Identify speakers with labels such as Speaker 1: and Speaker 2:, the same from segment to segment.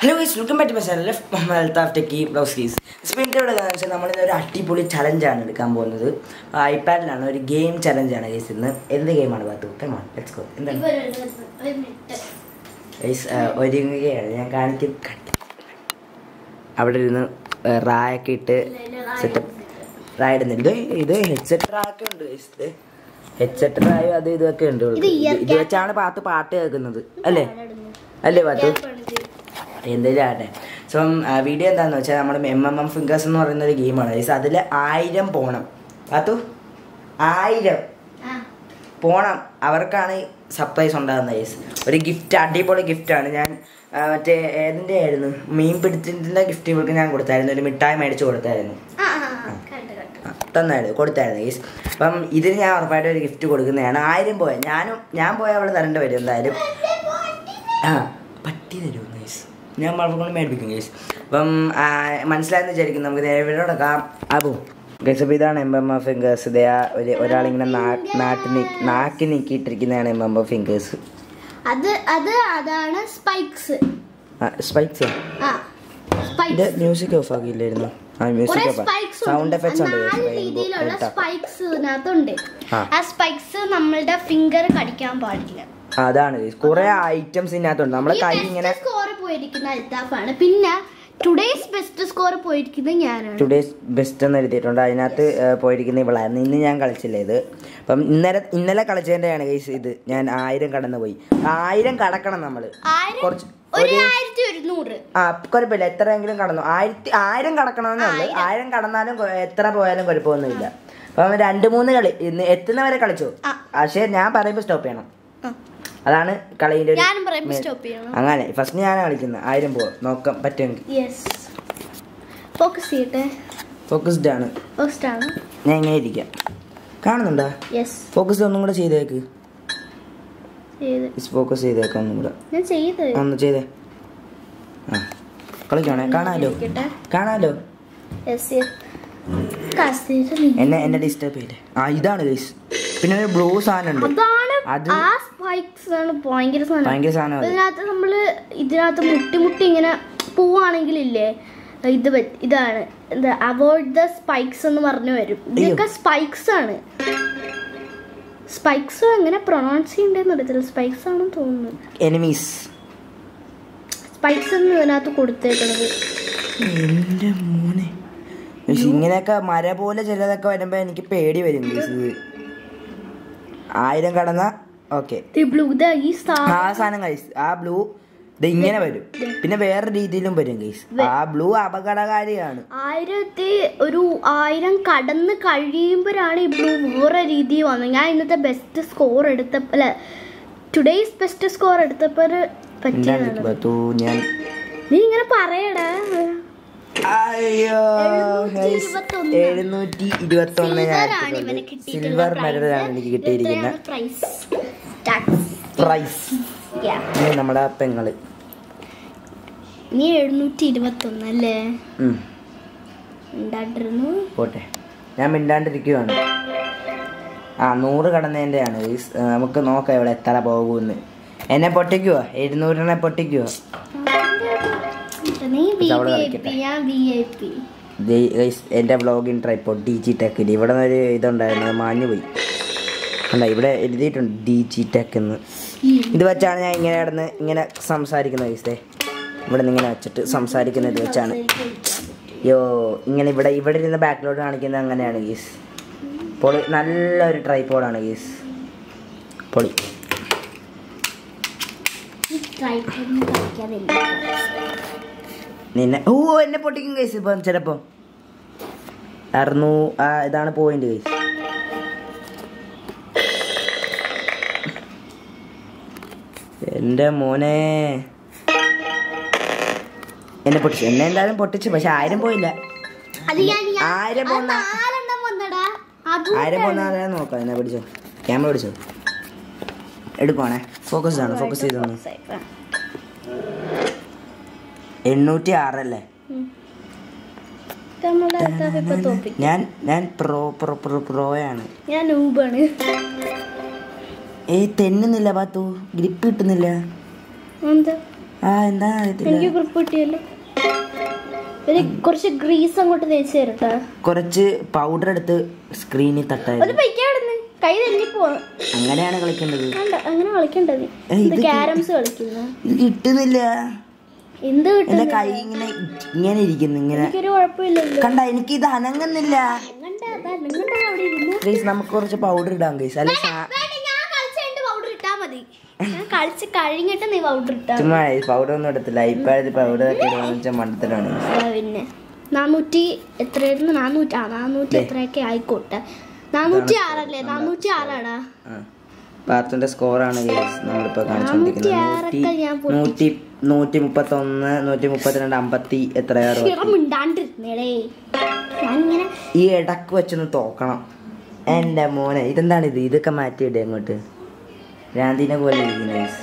Speaker 1: Hello guys welcome back to my channel left Muhammad Althaf techie ബ്ലൗസ് ഗീസ് സ്പിൻ്റെ ഇവിടെ എന്താണെന്ന് വെച്ചാൽ നമ്മളിന്ന് ഒരു അടിപൊളി ചലഞ്ചാണ് എടുക്കാൻ പോകുന്നത് ഐപാഡിലാണ് ഒരു ഗെയിം ചലഞ്ചാണ് ഗൈസ് ഇന്ന് എന്ത് ഗെയിമാണ് ബാത്തു കമാൺ ലെറ്റ്സ് ഗോ എന്താണ് ഗൈസ് ഒരുങ്ങുകയാണ് ഞാൻ കാണിക്കും അവിടെ ഇരുന്ന് റായൊക്കെ ഇട്ട് സെറ്റപ്പ് റായ ഇടുന്നില്ല ഇത് ഇത് ഹെഡ്സെറ്റ് റായൊക്കെ ഉണ്ട് ഗൈസ് ഇത് ഹെഡ്സെറ്റ് റായും അത് ഇതൊക്കെ ഉണ്ട് ഇവൾക്ക്. ഇത് ഇത് വെച്ചാണ് പാത്ത് പാട്ട് കേൾക്കുന്നത് അല്ലേ അല്ലേ പാത്തു എന്തെങ്കിലും ആട്ടെ സോ വീഡിയോ എന്താണെന്ന് വെച്ചാൽ നമ്മുടെ എം എം എം ഫിംഗേഴ്സ് എന്ന് പറയുന്ന ഒരു ഗെയിമാണ് ഗൈസ് അതിൽ ആയിരം പോണം പാത്തു ആയിരം പോണം അവർക്കാണ് സർപ്രൈസ് ഉണ്ടാകുന്നത് ഗൈസ് ഒരു ഗിഫ്റ്റ് അടിപൊളി ഗിഫ്റ്റാണ് ഞാൻ ആ, മറ്റേ ഏതിൻ്റെ ആയിരുന്നു മീൻ പിടിച്ചതിൻ്റെ ഗിഫ്റ്റ് ഇവർക്ക് ഞാൻ കൊടുത്തായിരുന്നു ഒരു മിഠായി മേടിച്ച് കൊടുത്തായിരുന്നു ആ, തന്നായിരുന്നു കൊടുത്തായിരുന്നു ഗൈസ് അപ്പം ഇതിന് ഞാൻ ഉറപ്പായിട്ടും ഒരു ഗിഫ്റ്റ് കൊടുക്കുന്നതാണ് ആയിരം പോയ ഞാനും ഞാൻ പോയാൽ അവൾ തരേണ്ടി വരും എന്തായാലും ആ പട്ടി തരും ഗൈസ് ഞാൻ വളർന്നുകൊണ്ട് മേടിപ്പിക്കും ഗൈസ് അപ്പം ആ, മനസ്സിലായെന്ന് വിചാരിക്കും നമുക്ക് ദേവരോടൊക്കാം അബു ഗൈസ് അപ്പോൾ ഇതാണ് എം എം എഫ് ഫിംഗേഴ്സ് ഇതേ ആ ഒരു ഒരാളിങ്ങനെ നാ- നാട്ടി നീ നാക്കി നീക്കിയിട്ടിരിക്കുന്നതാണ് എം എം എഫ് ഫിംഗേഴ്സ്
Speaker 2: അത് അത് അതാണ് സ്പൈക്സ്
Speaker 1: സ്പൈക്സ്
Speaker 2: ആ
Speaker 1: ഇത്
Speaker 2: സ്പൈക്സ്
Speaker 1: മ്യൂസിക് ഓഫ് ആക്കിയില്ലായിരുന്നു ആ
Speaker 2: കുറെ
Speaker 1: music off
Speaker 2: spikes
Speaker 1: sound effects ഉണ്ട് guys.
Speaker 2: നാല്
Speaker 1: Rainbow,
Speaker 2: രീതിയിലുള്ള
Speaker 1: ഇട്ടാ.
Speaker 2: സ്പൈക്സ് ഇതിനകത്തുണ്ട്
Speaker 1: ആ.
Speaker 2: ആ സ്പൈക്സ് നമ്മളുടെ ഫിംഗർ കടിക്കാൻ പാടില്ല
Speaker 1: ആ, അതാണ് guys. കുറെ ഐറ്റംസ് ഇതിനകത്തുണ്ട് നമ്മളെ കൈ ഇങ്ങനെ
Speaker 2: സ്കോർ പോയിരിക്കുന്ന അൽത്താഫാണ് പിന്നെ ടുഡേസ് ബെസ്റ്റ് സ്കോർ പോയിരിക്കുന്നത് ഞാനാണ്
Speaker 1: ടുഡേസ് ബെസ്റ്റ് എന്ന് എഴുതിയിട്ടുണ്ട് അതിനകത്ത് ഏ, പോയിരിക്കുന്ന ഇവളായിരുന്നു ഇന്ന് ഞാൻ കളിച്ചില്ല ഇത് അപ്പം ഇന്നലെ ഇന്നലെ കളിച്ചതിൻ്റെയാണ് കേസ് ഇത് ഞാൻ ആയിരം കടന്നു പോയി ആയിരം കടക്കണം നമ്മൾ
Speaker 2: ആയിരം
Speaker 1: കുറച്ച്
Speaker 2: ഒരു
Speaker 1: ഒരു
Speaker 2: ആയിരത്തി ഒരുന്നൂറ്
Speaker 1: ആ കുഴപ്പമില്ല എത്രയെങ്കിലും കടന്നു ആയിരത്തി ആയിരം കടക്കണമെന്നുള്ളു ആയിരം കടന്നാലും കൊ- എത്ര പോയാലും കുഴപ്പമൊന്നുമില്ല അപ്പം രണ്ട് മൂന്ന് കളി ഇന്ന് എത്തുന്നവരെ കളിച്ചു
Speaker 2: ആ.
Speaker 1: പക്ഷേ ഞാൻ പറയുമ്പോൾ സ്റ്റോപ്പ് ചെയ്യണം
Speaker 2: ആ.
Speaker 1: അതാണ് കളിയുടെ ഒരു
Speaker 2: ഞാനും പറയുമ്പോൾ
Speaker 1: മേ-
Speaker 2: സ്റ്റോപ്പ് ചെയ്യണം
Speaker 1: അങ്ങനെ ഫസ്റ്റ് ഞാനാണ് കളിക്കുന്നത് ആയിരം പോവാം നോക്കാം പറ്റുമെങ്കിൽ
Speaker 2: യെസ് ഫോക്കസ് ചെയ്യട്ടെ
Speaker 1: ഫോക്കസ്ഡ് ആണ്
Speaker 2: ഫസ്റ്റ് ആണ്
Speaker 1: ഞാൻ ഇങ്ങനെ ഇരിക്കാം കാണുന്നുണ്ടോ
Speaker 2: യെസ്
Speaker 1: ഫോക്കസ് ഒന്നും കൂടെ ചെയ്തേക്ക്
Speaker 2: ചെയ്ത്
Speaker 1: ഫോക്കസ് ചെയ്തേക്കാം ഒന്നും കൂടെ
Speaker 2: ഞാൻ ചെയ്ത്
Speaker 1: ഒന്ന് ചെയ്തേ ആ കളിക്കണേ കാണാലോ
Speaker 2: ഇരിക്കട്ടെ.
Speaker 1: കാണാലോ
Speaker 2: യെസ് കസേര നീ
Speaker 1: എന്നെ എന്നെ ഡിസ്റ്റർബ് ചെയ്തേ ആ ഇതാണ് ഗൈസ് പിന്നെ ഒരു ബ്ലൂ സാധനം ഉണ്ട്
Speaker 2: അതാണ്
Speaker 1: അത്
Speaker 2: ആ സ്പൈക്സ് ആണ് ഭയങ്കര സാധനം
Speaker 1: ഭയങ്കര സാധനം അത്
Speaker 2: ഇതിനകത്ത് നമ്മള് ഇതിനകത്ത് മുട്ടി മുട്ടി ഇങ്ങനെ പോവാണെങ്കിലില്ലേ ഇത് പറ്റ്- ഇതാണ് എന്താ അവോയ്ഡ് ദ സ്പൈക്സ് എന്ന് പറഞ്ഞു വരും ഇതൊക്കെ സ്പൈക്സ് ആണ് സ്പൈക്സ് എങ്ങനെ പ്രൊണൗൺസ് ചെയ്യണ്ടെന്ന് അറിയത്തില്ല സ്പൈക്സ് ആണെന്ന് തോന്നുന്നു
Speaker 1: എനിമീസ്
Speaker 2: സ്പൈക്സ് എന്ന് ഇതിനകത്ത് കൊടുത്തേക്കണത്
Speaker 1: എന്റെ മോനെ ഗയ്സ്, ഇങ്ങനെയൊക്കെ മര പോലെ ചിലതൊക്കെ വരുമ്പോ എനിക്ക് പേടി വരും ഗയ്സ്. ഇത് ആയിരം കടന്ന ഓക്കെ
Speaker 2: ഈ ബ്ലൂ ഇതാ ഈ സാ-
Speaker 1: ആ സാധനം ഗൈസ് ആ ബ്ലൂ ഇത് ഇങ്ങനെ വരും പിന്നെ വേറെ രീതിയിലും വരും ഗൈസ് ആ ബ്ലൂ അപകടകാരിയാണ്
Speaker 2: ആയിരത്തി ഒരു ആയിരം കടന്ന് കഴിയുമ്പോഴാണ് ഈ ബ്ലൂ വേറെ രീതി വന്നത് ഞാൻ ഇന്നത്തെ ബെസ്റ്റ് സ്കോർ എടുത്തപ്പോൾ അല്ല ടുഡേയ്സ് ബെസ്റ്റ് സ്കോർ എടുത്തപ്പോൾ
Speaker 1: എന്താണ്
Speaker 2: പറ്റിയതാണ്
Speaker 1: എനിക്ക് പറ്റൂ ഞാൻ
Speaker 2: നീ ഇങ്ങനെ പറയടാ
Speaker 1: അയ്യോ ഗൈസ്,
Speaker 2: 721.
Speaker 1: എഴുന്നൂറ്റി ഇരുപത്തി ഒന്ന് ഞാൻ
Speaker 2: സിൽവറാണ് ഇവന് കിട്ടിയിട്ടുള്ള
Speaker 1: സിൽവർ മെഡലാണ് എനിക്ക് കിട്ടിയിരിക്കുന്ന
Speaker 2: പ്രൈസ് ടാക്സ്
Speaker 1: പ്രൈസ് ഇനി നമ്മുടെ പെങ്ങള്
Speaker 2: നീ എഴുന്നൂറ്റി ഇരുപത്തി ഒന്ന് അല്ലേ
Speaker 1: ഉം,
Speaker 2: ഉണ്ടാണ്ടിരുന്നു
Speaker 1: പോട്ടെ ഞാൻ മിണ്ടാണ്ടിരിക്കുവാണ് ആ നൂറ് കടന്നതിൻ്റെയാണ് ഗൈസ് ആ, നമുക്ക് നോക്കാം ഇവിടെ എത്ര പോകുമെന്ന് എന്നെ പൊട്ടിക്കുവോ എഴുന്നൂറിനെ പൊട്ടിക്കുവോ
Speaker 2: നീ വി
Speaker 1: പക്ഷെ അവള്
Speaker 2: ഐ
Speaker 1: കളിക്കട്ടെ.
Speaker 2: പി ഞാൻ വി ഐ പി
Speaker 1: ഗൈസ് എൻ്റെ വ്ളോഗിൻ ട്രൈപ്പോ ഡി ജി ടെക്കിൽ ഇവിടെ നിന്ന് ഒരു ഇതുണ്ടായിരുന്നു അത് മാഞ്ഞു പോയി അല്ല ഇവിടെ എഴുതിയിട്ടുണ്ട് ഡി ജി ടെക് എന്ന് ഇത് വെച്ചാണ് ഞാൻ ഇങ്ങനെ കിടന്ന് ഇങ്ങനെ സംസാരിക്കുന്നത് ഗൈസേ ഇവിടെ നിന്ന് ഇങ്ങനെ വെച്ചിട്ട് സംസാരിക്കുന്നത് ഇത് വെച്ചാണ് യോ ഇങ്ങനെ ഇവിടെ ഇവിടെ ഇരുന്ന് ബാക്കിലോട്ട് കാണിക്കുന്നത് അങ്ങനെയാണ് ഗീസ് പൊളി നല്ലൊരു ട്രൈപ്പോഡാണ് ഗീസ് പൊളി
Speaker 2: ട്രൈപ്പൊന്നും കളിക്കാതില്ല
Speaker 1: നിന്നെ ഓ എന്നെ പൊട്ടിക്കും ഗൈസ് ഇപ്പം ചിലപ്പോൾ അറുന്നൂ ആ ഇതാണ് പോയിന്റ് ഗൈസ് എൻ്റെ മോനെ എന്നെ പൊട്ടിച്ചു എന്നെ എന്തായാലും പൊട്ടിച്ചു പക്ഷെ ആയിരം പോയില്ല
Speaker 2: അത് ഞാൻ ഞാൻ-
Speaker 1: ആയിരം
Speaker 2: അത്
Speaker 1: പോന്ന
Speaker 2: നാലെണ്ണം വന്നടാ അതും
Speaker 1: ആയിരം പോന്ന ആരാ നോക്കാം എന്നെ പിടിച്ചോ ക്യാമറ പിടിച്ചോ എടുക്കുവാണേ ഫോക്കസ് ആണ് ഫോക്കസ് ചെയ്തൊന്ന് എണ്ണൂറ്റി ആറല്ലേ
Speaker 2: ഉം. നമ്മുടെ അൽത്താഫ് ഇപ്പൊ തോപ്പിക്കും
Speaker 1: ഞാൻ ഞാൻ പ്രോ പ്രോ പ്രോ പ്രോയാണ്
Speaker 2: ഞാൻ നൂബാണ്
Speaker 1: ഏയ് തെന്നുന്നില്ല പാത്തു ഗ്രിപ്പ് കിട്ടുന്നില്ല
Speaker 2: എന്താ
Speaker 1: ആ എന്താ അറിയത്തില്ല
Speaker 2: എനിക്ക് ഗ്രിപ്പ് കിട്ടിയല്ലോ ഒരു കുറച്ച് ഗ്രീസ് അങ്ങോട്ട് തേച്ച് തരട്ടെ
Speaker 1: കുറച്ച് പൗഡർ എടുത്ത് സ്ക്രീനിൽ
Speaker 2: അത്
Speaker 1: തട്ടായിരുന്നു
Speaker 2: പൈക്കാടുന്ന് കൈ തെന്നി പോവാ
Speaker 1: അങ്ങനെയാണ് കളിക്കേണ്ടത്
Speaker 2: വേണ്ട അങ്ങനെ കളിക്കണ്ടത്
Speaker 1: ഏയ്,
Speaker 2: ഇത്
Speaker 1: ഇത്
Speaker 2: ക്യാരംസ് കളിക്കുന്നു
Speaker 1: ഇത് കിട്ടുന്നില്ല
Speaker 2: എന്ത്
Speaker 1: എന്റെ
Speaker 2: കിട്ടുന്നു
Speaker 1: കൈ ഇങ്ങനെ ഇങ്ങനെ ഇരിക്കുന്നു ഇങ്ങനെ
Speaker 2: എനിക്കൊരു കുഴപ്പമില്ലല്ലോ
Speaker 1: കണ്ട എനിക്ക് ഇത് അനങ്ങുന്നില്ല
Speaker 2: നിങ്ങളുടെ അതാ നിങ്ങളുടെ അവിടെ ഇരുന്നു
Speaker 1: ഗൈസ് നമുക്ക് കുറച്ച് പൗഡർ ഇടാം ഗൈസ് അല്ലെ
Speaker 2: വേണ്ട, ഞാൻ കളിച്ച് കഴിഞ്ഞിട്ട് പൗഡർ ഇട്ടാ മതി ഞാൻ കളിച്ച് കഴിഞ്ഞിട്ട് നീ പൗഡർ ഇട്ടാ മതി.
Speaker 1: ചുമ്മാ പൗഡർ ഒന്നും എടുത്തില്ല ഇപ്പോഴത്തെ പൗഡർ ഒക്കെ ഇടുന്ന വെച്ചാൽ മണ്ടത്തിലാണ്
Speaker 2: അതാ പിന്നെ നാനൂറ്റി എത്രയായിരുന്നു നാനൂറ്റി ആ നാനൂറ്റി
Speaker 1: ദേ.
Speaker 2: എത്രയൊക്കെ ആയിക്കോട്ടെ നാനൂറ്റി ആറല്ലേ നാനൂറ്റി ആറാടാ
Speaker 1: പാർട്ടിന്റെ സ്കോറാണ് ഗൈസ് നമ്മളിപ്പോ
Speaker 2: നാനൂറ്റി ആറൊക്കെ ഞാൻ
Speaker 1: കാണിച്ചുകൊണ്ടിരിക്കുന്നത് നൂറ്റി നൂറ്റി മുപ്പത്തി ഒന്ന് നൂറ്റി മുപ്പത്തിരണ്ട് അമ്പത്തി എത്രയാറ്
Speaker 2: ക്ഷീണം മിണ്ടാണ്ടിരുന്നേടേ ഞാനിങ്ങനെ
Speaker 1: ഈ ഇടക്ക് വെച്ചൊന്ന് തോക്കണം എന്റെ മോനെ ഇതെന്താണ് ഇത് ഇതൊക്കെ മാറ്റിയിടേ അങ്ങോട്ട് രാന്തിനെ പോലെ ഇരിക്കുന്നു guys.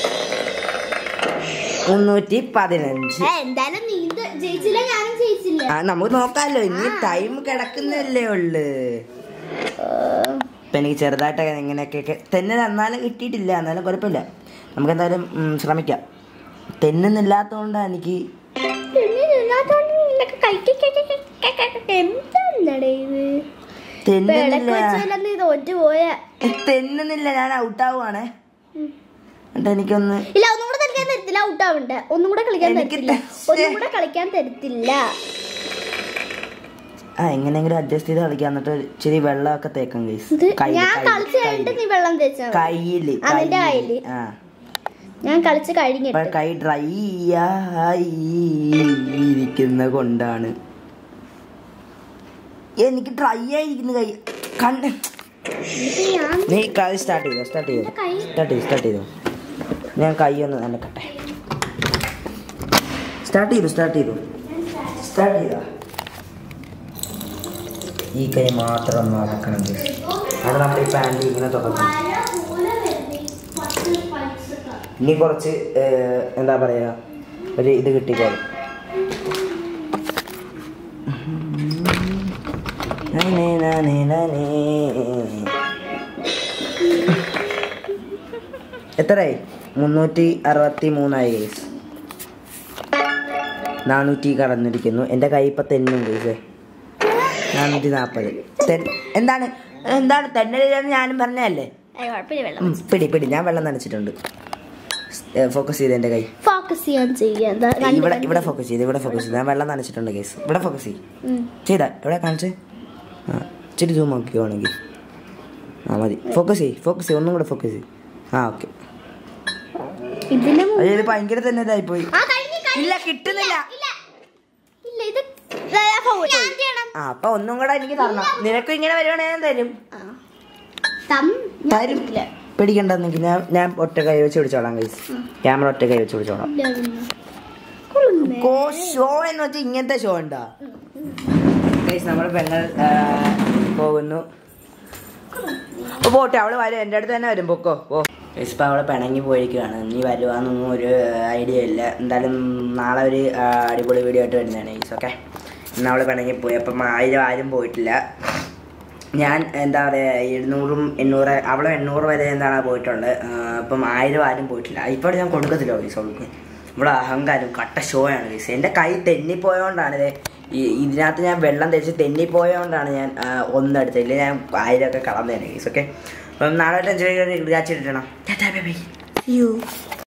Speaker 1: മുന്നൂറ്റി പതിനഞ്ച്
Speaker 2: ഏ, എന്തായാലും നീ ഇത് ജയിച്ചില്ല ഞാനും ജയിച്ചില്ല
Speaker 1: ആ നമുക്ക് നോക്കാമല്ലോ ഇനി ടൈം കിടക്കുന്നല്ലേ ഉള്ളു ഇപ്പൊ എനിക്ക് ചെറുതായിട്ടൊക്കെ എങ്ങനെയൊക്കെ തെന്നെ എന്നാലും കിട്ടിയിട്ടില്ല എന്നാലും കുഴപ്പമില്ല നമുക്ക് എന്തായാലും ഉം, ശ്രമിക്കാം തെന്നുന്നില്ലാത്തതുകൊണ്ടാണ് എനിക്ക്
Speaker 2: പിന്നെ ഇതിനകത്തോണ്ട് നിനക്ക് കഴിക്കൊക്കെ എന്താണ്ടേ ഇത്
Speaker 1: തെന്നുന്നില്ല
Speaker 2: വെച്ചല്ല നീ തോറ്റു പോയ
Speaker 1: തെന്നുന്നില്ല ഞാൻ ഔട്ടാവുകയാണേ എന്നിട്ട് എനിക്കൊന്ന്
Speaker 2: ഇല്ല ഒന്നും കൂടെ കളിക്കാൻ തരത്തില്ല ഔട്ട് ആവണ്ട ഒന്നും കൂടെ കളിക്കാൻ
Speaker 1: എനിക്ക്
Speaker 2: തരത്തില്ല
Speaker 1: ടെ-
Speaker 2: ഒന്നും കൂടെ കളിക്കാൻ തരത്തില്ല
Speaker 1: ആ എങ്ങനെയെങ്കിലും അഡ്ജസ്റ്റ് ചെയ്ത് കളിക്കാം എന്നിട്ട് ഇച്ചിരി വെള്ളമൊക്കെ തേക്കാം ഗൈസ്
Speaker 2: ഇത് ഞാൻ കളിച്ച് കഴിഞ്ഞിട്ട് നീ വെള്ളം തേച്ചാ മതി.
Speaker 1: കയ്യില്
Speaker 2: ആ, നിന്റെ
Speaker 1: കയ്യില്
Speaker 2: കയ്യില്.
Speaker 1: ആ
Speaker 2: ഞാൻ കളിച്ച്
Speaker 1: ഇപ്പൊ
Speaker 2: കഴിഞ്ഞിട്ട്
Speaker 1: കൈ ഡ്രൈ ഇരിക്കുന്ന കൊണ്ടാണ് എനിക്ക് ഡ്രൈ ആയിരിക്കുന്നു കൈ കണ്ണ്
Speaker 2: ഇത് ഞാൻ
Speaker 1: നീ കളി സ്റ്റാർട്ട് ചെയ്തോ സ്റ്റാർട്ട് ചെയ്തോ
Speaker 2: എന്റെ കൈ
Speaker 1: സ്റ്റാർട്ട് ചെയ്തു സ്റ്റാർട്ട് ചെയ്തു ഞാൻ കൈ ഒന്ന് നനക്കട്ടെ സ്റ്റാർട്ട് ചെയ്തു സ്റ്റാർട്ട് ചെയ്തു സ്റ്റാർട്ട് ചെയ്താ ഈ കൈ മാത്രം ഒന്ന് അടക്കണം അവിടെ നമ്മുടെ ഈ പാൻറ് ഇങ്ങനെ തുടങ്ങും ഇനി കുറച്ച് ഏഹ്, എന്താ പറയാ ഒരു ഇത് കിട്ടിക്കോളും നനേ, നനേ, നനേ. എത്രയായി മുന്നൂറ്റി അറുപത്തി മൂന്നായി കേസ് നാനൂറ്റി കടന്നിരിക്കുന്നു എൻ്റെ കൈ ഇപ്പം തെന്നും കേസ് നാനൂറ്റി നാൽപ്പത് തെൻ എന്താണ് എന്താണ് തെന്നലെന്ന് ഞാനും പറഞ്ഞതല്ലേ
Speaker 2: ഏയ്, കുഴപ്പമില്ല വെള്ളം
Speaker 1: ഉം, പിടി പിടി ഞാൻ വെള്ളം നനച്ചിട്ടുണ്ട് ഫോക്കസ് ചെയ്ത് എൻ്റെ കൈ
Speaker 2: ഫോക്കസ് ചെയ്യാൻ ചെയ്യാം എന്താ
Speaker 1: ഇവിടെ ഇവിടെ ഫോക്കസ് ചെയ്ത് ഇവിടെ ഫോക്കസ് ചെയ്ത് ഞാൻ വെള്ളം നനച്ചിട്ടുണ്ട് കേസ് ഇവിടെ ഫോക്കസ് ചെയ്യും
Speaker 2: ഉം.
Speaker 1: ചെയ്താ എവിടെ കാണിച്ച് ആ ഇച്ചിരി സൂം ആക്കിയോണെങ്കിൽ ആ മതി ഫോക്കസ് ചെയ്യ് ഫോക്കസ് ചെയ്യ് ഒന്നും കൂടെ ഫോക്കസ് ചെയ്യ് ആ ഓക്കെ
Speaker 2: ഇതിന് മു-
Speaker 1: അയ്യോ ഇത് ഭയങ്കര തന്നെ ഇതായിപ്പോയി
Speaker 2: ആ, കഴിഞ്ഞ്, കഴിഞ്ഞ്.
Speaker 1: ഇല്ല കിട്ടുന്നില്ല
Speaker 2: ഇല്ല ഇല്ല ഇത് ദാ, ഞാൻ foul. ഞാൻ ചെയ്യണം.
Speaker 1: ആ അപ്പൊ ഒന്നും കൂടെ എനിക്ക് തരണം നിനക്കും ഇങ്ങനെ വരുവാണെങ്കിൽ ഞാൻ തരും
Speaker 2: ആ. തം ഞാൻ
Speaker 1: തരും
Speaker 2: ഇല്ല.
Speaker 1: പേടിക്കണ്ടെന്നെങ്കിൽ ഞാൻ ഞാൻ ഒറ്റ കൈ വെച്ച് പിടിച്ചോളാം കൈസ് ക്യാമറ ഒറ്റ കൈ വെച്ച് പിടിച്ചോളാം
Speaker 2: ഇല്ല, പിന്നെ. കൊള്ളുന്നേ.
Speaker 1: കോ ഷോ എന്ന് വെച്ചാൽ ഇങ്ങനത്തെ ഷോ ഉണ്ടാ ഗൈസ് നമ്മുടെ പെങ്ങൾ ആ, പോകുന്നു ഓ, പോട്ടെ അവള് വരും എൻ്റെ അടുത്ത് തന്നെ വരും പൊക്കോ ഓ ഗൈസ് ഇപ്പം അവളെ പിണങ്ങി പോയിരിക്കുകയാണ് നീ വരുവാന്നൊന്നും ഒരു ഐഡിയ ഇല്ല എന്തായാലും നാളെ ഒരു ആ, അടിപൊളി വീഡിയോ ആയിട്ട് വരുന്നതാണ് ഗൈസ് ഓക്കെ ഇന്ന് അവള് പിണങ്ങി പോയി അപ്പം ആയിരം ആരും പോയിട്ടില്ല ഞാൻ എന്താ പറയുക എഴുന്നൂറും എണ്ണൂറ് അവളും എണ്ണൂറ് വരെ എന്താണ് പോയിട്ടുള്ളത് ആ, അപ്പം ആയിരം ആരും പോയിട്ടില്ല ഇപ്പോൾ ഞാൻ കൊടുക്കത്തില്ല ഗൈസ് അവൾക്ക് ഇവിടെ അഹങ്കാരം കട്ട ഷോ ആണ് ഗൈസ് എൻ്റെ കൈ തെന്നിപ്പോയോണ്ടാണ് ഇത് ഈ ഇതിനകത്ത് ഞാൻ വെള്ളം തേച്ച് തെന്നിപ്പോയോണ്ടാണ് ഞാൻ ആ, ഒന്നെടുത്തത് ഇല്ലെങ്കിൽ ഞാൻ ആയിരം ഒക്കെ കളന്നേനെ ഗൈസ് ഓക്കെ അപ്പം നാളെ ടെൻഷൻ റിയാക്ട് ഇടണം ടാറ്റാ ബൈ ബൈ യു